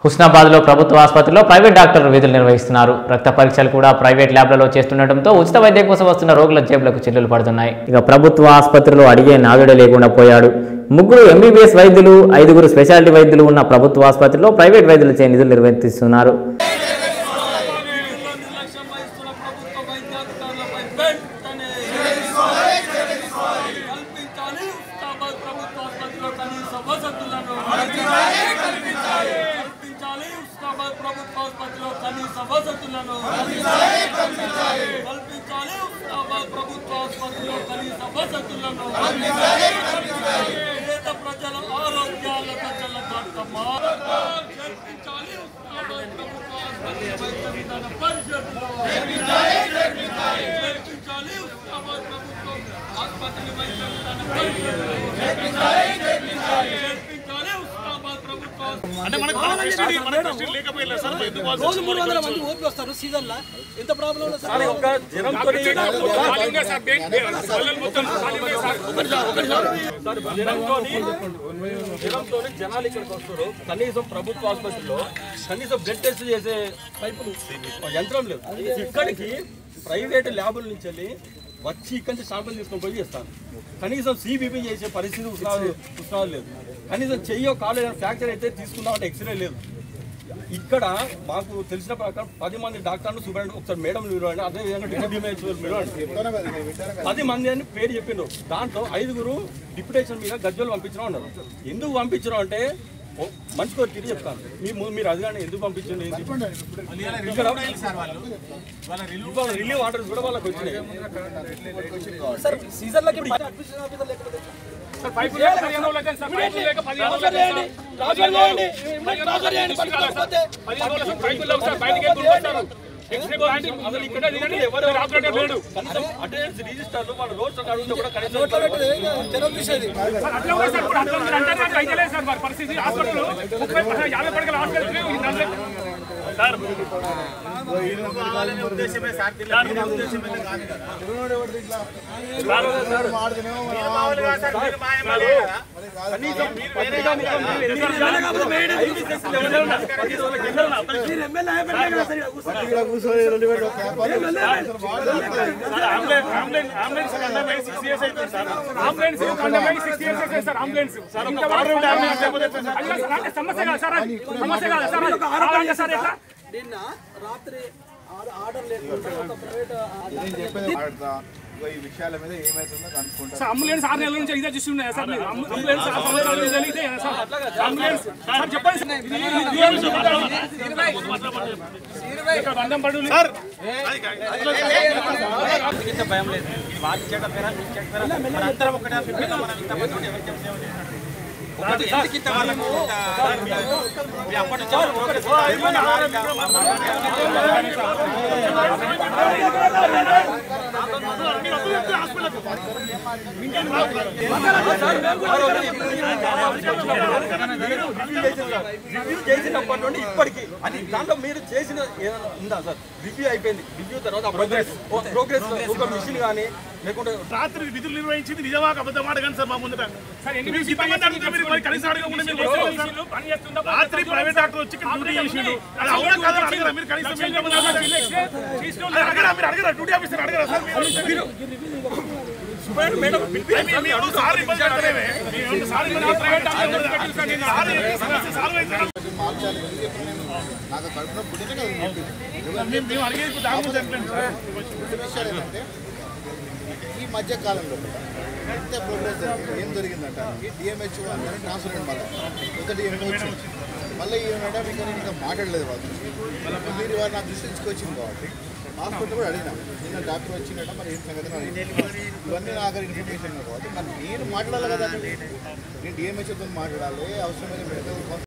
హుస్నాబాద్ లో ప్రభుత్వ ఆసుపత్రిలో ప్రైవేట్ డాక్టర్లు విధులు నిర్వహిస్తున్నారు రక్త పరీక్షలు కూడా ప్రైవేట్ ల్యాబ్లలో చేస్తుండటంతో ఉచిత వైద్యం కోసం వస్తున్న రోగుల జేబులకు చిల్లులు పడుతున్నాయి ఇక ప్రభుత్వ ఆసుపత్రిలో అడిగే నాదుడే లేకుండా పోయాడు ముగ్గురు ఎంబీబీఎస్ వైద్యులు ఐదుగురు స్పెషాలిటీ వైద్యులు ఉన్న ప్రభుత్వ ఆసుపత్రిలో ప్రైవేట్ వైద్యులచే నిధులు నిర్వర్తిస్తున్నారు నిర్లక్ష్యం వహిస్తున్న ప్రభుత్వ వైద్యాధికారులపై వెంటనే కల్పించాలి ఉస్మానాబాద్ ప్రభుత్వ ఆసుపత్రిలో కనీస వసతులను కల్పించాలి ఉస్మానాబాద్ ప్రభుత్వ ఆసుపత్రిలో కనీస వసతులను కల్పించాలి ఉస్మానాబాద్ ప్రభుత్వ ఆసుపత్రిలో కనీస వసతులను పేద ప్రజల ఆరోగ్యాల ప్రజల కట్టమా కల్పించాలి ఉస్మానాబాద్ ప్రభుత్వ ఆసుపత్రి వైద్య విధాన పరిషత్లో చేర్పించాలి ఉస్మానాబాద్ ప్రభుత్వం ఆసుపత్రి వైద్య విధాన పరిషత్లో చేర్పించాలి ఉస్మానాబాద్ ప్రభుత్వ అంటే మనకు మన ఫెసిలిటీ మన ఫెసిలిటీ లేకపోయినా సార్ ఎందుకు వాళ్ళు రోజు మూడు వందల మంది ఓపీ వస్తారు సీజన్ లా ఎంత ప్రాబ్లం ఉంది సార్ ఒక జ్వరంతో ఖాళీగా సార్ బెడ్ పిల్లలు మొత్తం ఖాళీగా సార్ జ్వరంతోని జ్వరంతోని జనాలు ఇక్కడికి వస్తారు కనీసం ప్రభుత్వ ఆసుపత్రిలో కనీసం బ్లడ్ టెస్ట్ చేసే పైపులు యంత్రం లేదు ఇక్కడికి ప్రైవేట్ ల్యాబుల నుంచి వెళ్ళి వచ్చి ఇక్కడి నుంచి శాంపుల్ తీసుకొని పోయి చేస్తాను కనీసం సిబిపి చేసే పరిస్థితి ఉత్సాహం ఉత్సాహం లేదు కనీసం చెయ్యో కాలు ఏదైనా ఫ్రాక్చర్ అయితే తీసుకుందామంటే ఎక్స్రే లేదు ఇక్కడ మాకు తెలిసిన ప్రకారం పది మంది డాక్టర్లు సూపరింటెండెంట్ ఒకసారి మేడం నిలవండి అదే విధంగా డిప్యూటీ నిలవండి పది మంది అని పేరు చెప్పిండ్రు దాంట్లో ఐదుగురు డిప్యుటేషన్ మీద గజ్జలు పంపించడం అన్నారు ఎందుకు పంపించడం అంటే ఓ, మంచి కోరి తిరిగి చెప్తాను మీ ము- మీరు అది కానీ ఎందుకు పంపించండి ఏంటి? ఇక్కడ ఇవాళ రిలీవ్ ఆర్డర్స్ కూడా వాళ్ళకి వచ్చినాయి సార్ సీజన్ లకి అడ్మిషన్ ఆఫీసర్ లేకపోతే పైపు లేక పదిహేను రోజులు అయితే సార్ పైపు లేక పదిహేను రోజులు అయితే సార్. ట్రాన్స్ఫర్ చేయండి ట్రాన్స్ఫర్ చేయండి పని కాకపోతే పదిహేను రోజులు సార్ పైపు లేవు సార్ బయటికి వెళ్ళి వస్తారు ఎక్స్రే పాయింట్ అసలు ఇక్కడ దిగండి ఎవరు ఆపరేటర్ లేడు కనీసం అటెండెన్స్ రిజిస్టర్లు వాళ్ళ రోజు అడిగితే కూడా కనీసం నోట్లో పెట్టి జనం తీసేది సార్ అట్లా కూడా సార్ ఇప్పుడు అట్లా మీరు అంటారు కానీ అయితే లేదు సార్ మరి పరిస్థితి హాస్పిటల్ ముప్పై పది, యాభై పడకల హాస్పిటల్ లేవు. ఈ నలభై- sir ambulance ambulance ambulance conduct six years అయిపోయింది sir ambulance conduct six years అయిపోయింది సార్ అంబులెన్స్ సార్ ఇంకా వారం అంబులెన్స్ అయిపోతే సార్ అది కాదు సార్, అంటే సమస్య కాదు సార్ అది సమస్య కాదు సార్ అది ఆరోగ్య సార్ ఎట్లా నిన్న రాత్రి ఆర్డర్- ఆర్డర్ లేకుండా ఒక ప్రైవేట్ నేను చెప్పేది మాట్లాడతా ఇగో ఈ విషయాల మీద ఏమైతుందో కనుక్కుంటా సార్ అంబులెన్స్ ఆరు నెలల నుంచి ఇదే చూస్తున్నాయి సార్ మీరు అంబు- అంబులెన్స్ ఆరు సంవత్సరాల నుంచి ఇదే కదా సార్ అంబులెన్స్ సార్ చెప్పండి సార్ ఇది- ఇది- ఇది ఏం విషయం మాట్లాడమంటారు? ఇక్కడ బంధం పడు సార్ ఇంత భయం లేదు ఇది వాకి చెడ్డ పేరా మీ చెడ్డ పేరా మన అందరం ఒకటే అనుకుంటాం. మనం ఇంతమంది ఉండి ఎవరికి చెప్తే ఎవరు చేస్తారు? ఒకటి ఎందుకు ఇంత మనము మీ అప్పటి నుంచి ఒకటి రివ్యూ చేసినప్పటి నుండి ఇప్పటికి అది దాంట్లో మీరు చేసిన ఏదైనా ఉందా సార్ రివ్యూ అయిపోయింది రివ్యూ తర్వాత ప్రోగ్రెస్ ప్రోగ్రెస్ ఒక మిషన్ కానీ లేకుంటే రాత్రి విధులు నిర్వహించింది నిజమా అబద్ధం ఆడగాను సార్ మా ముందట సార్ ఎన్ని ఇంతమంది అడిగితే మీరు మరి కనీసం అడగకుండా మీరు వస్తారు సార్. రాత్రి ప్రైవేట్ డాక్టర్ వచ్చి ఇక్కడ డ్యూటీ చేసిండు అది అవునా కాదా అడగరా మీరు కనీసం మీరు ఇంతమంది అడగరా? అది అడగరా మీరు అడగరా డ్యూటీ ఆఫీసర్ అడగరా సార్ మీరు మీరు మేడం పిలిపి- మేము సార్ ఇబ్బంది పెడతలేమే. మేము సార్ ఇబ్బంది ప్రైవేట్ డాక్టర్ ఇబ్బంది పెట్టింది సార్. నేను సార్ చెప్పిన సమస్య సాల్వ్ అయింది సార్. మార్చాలి ఎందుకు చెప్పిన నేను నాకు కడుపులో పుట్టిన కదా నేను చెప్పింది. మేము మేము అడిగేది ఇప్పుడు దాని గురించి చెప్పలేదు సార్. ఇంకొక విషయాలు ఏంటంటే ఈ మధ్య కాలంలో ఎంత ప్రోగ్రెస్ జరిగింది ఏం జరిగిందంట ఈ డిఎంహెచ్ఓ అందరూ ట్రాన్స్ఫర్ అయ్యింది మళ్ళీ కొత్త డిఎంహెచ్ వచ్చింది మళ్ళీ ఈ మేడం ఇంకా నేను ఇంకా మాట్లాడలేదు వాళ్ళు మీరు వారు నా దృష్టి తీసుకొచ్చింది కాబట్టి హాస్పిటల్ కూడా అడిగినా నిన్న డాక్టర్ వచ్చిందట మరి ఏం సంగతి అని అడిగినా. ఇవన్నీ నాకు ఇన్ఫర్మేషన్ కాబట్టి మరి నేను మాట్లాడాలి కదా నేను డిఎంహెచ్ఓతో మాట్లాడాలి అవసరమైన మెడికల్